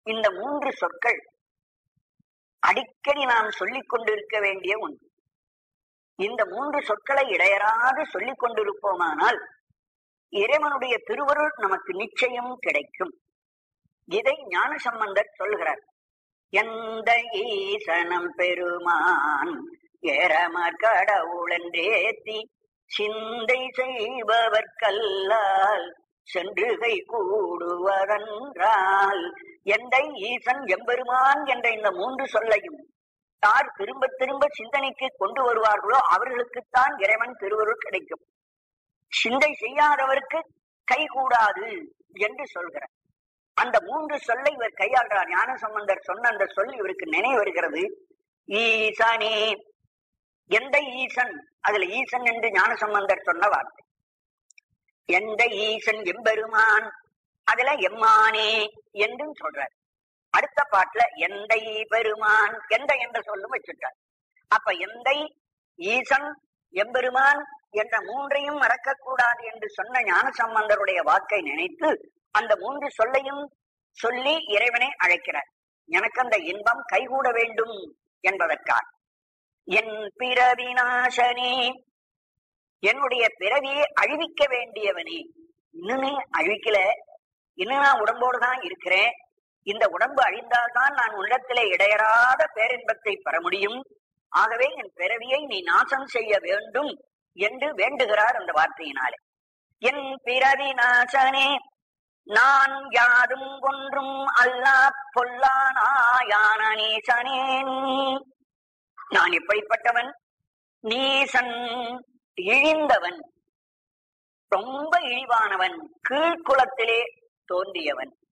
இந்த மூன்று சொற்கள் அடிக்கடி நாம் சொல்லிக் கொண்டிருக்க வேண்டிய ஒன்று இந்த மூன்று சொற்களை இடையராது சொல்லிக் கொண்டிருப்போமானால் இறைவனுடைய திருவருள் நமக்கு நிச்சயம் கிடைக்கும் இதை ஞான சம்பந்தர் சொல்கிறார் எந்த ஈசனம் பெருமான் ஏறமர் கடவுளென்றேத்தி சிந்தை செய்பவர்க்கல்லால் சென்றுகை கூடுவதென்றால் எந்த ஈசன் எம்பெருமான் என்ற இந்த மூன்று சொல்லையும் யார் திரும்ப திரும்ப சிந்தனைக்கு கொண்டு வருவார்களோ அவர்களுக்குத்தான் இறைவன் திருவருள் கிடைக்கும் சிந்தை செய்யாதவருக்கு கைகூடாது என்று சொல்கிறார் அந்த மூன்று சொல்லை இவர் கையாள்றார் ஞான சம்பந்தர் சொன்ன அந்த சொல் இவருக்கு நினைவு வருகிறது ஈசானே எந்த ஈசன் அதுல ஈசன் என்று ஞான சம்பந்தர் சொன்ன வார்த்தை எந்த ஈசன் எம்பெருமான் அதுல எம்மானே என்றும் சொல்றார் அடுத்த பாட்டுல எந்தை பெருமான் எந்த என்ற சொல்லும் வச்சுட்டார் அப்ப எந்தை ஈசன் எம்பெருமான் என்ற மூன்றையும் மறக்கக்கூடாது என்று சொன்ன ஞான சம்பந்தருடைய வாக்கை நினைத்து அந்த மூன்று சொல்லையும் சொல்லி இறைவனை அழைக்கிறார் எனக்கு அந்த இன்பம் கைகூட வேண்டும் என்பதற்காக என் பிறவிநாசனே என்னுடைய பிறவியை அழிவிக்க வேண்டியவனே இன்னுமே அழிவிக்கல இன்னும் நான் உடம்போடு தான் இருக்கிறேன் இந்த உடம்பு அழிந்தால்தான் நான் உள்ளத்திலே இடையறாத பேரின்பத்தை பெற முடியும் ஆகவே என் பிறவியை நீ நாசம் செய்ய வேண்டும் என்று வேண்டுகிறார் அந்த வார்த்தையினாலே என் பிறவி நாசனே நான் யாதும் ஒன்றும் அல்லா பொல்லானாயானேசனேன் நான் எப்படிப்பட்டவன் நீசன் இழிந்தவன் ரொம்ப இழிவானவன் கீழ்குலத்திலே தோன்றியவன்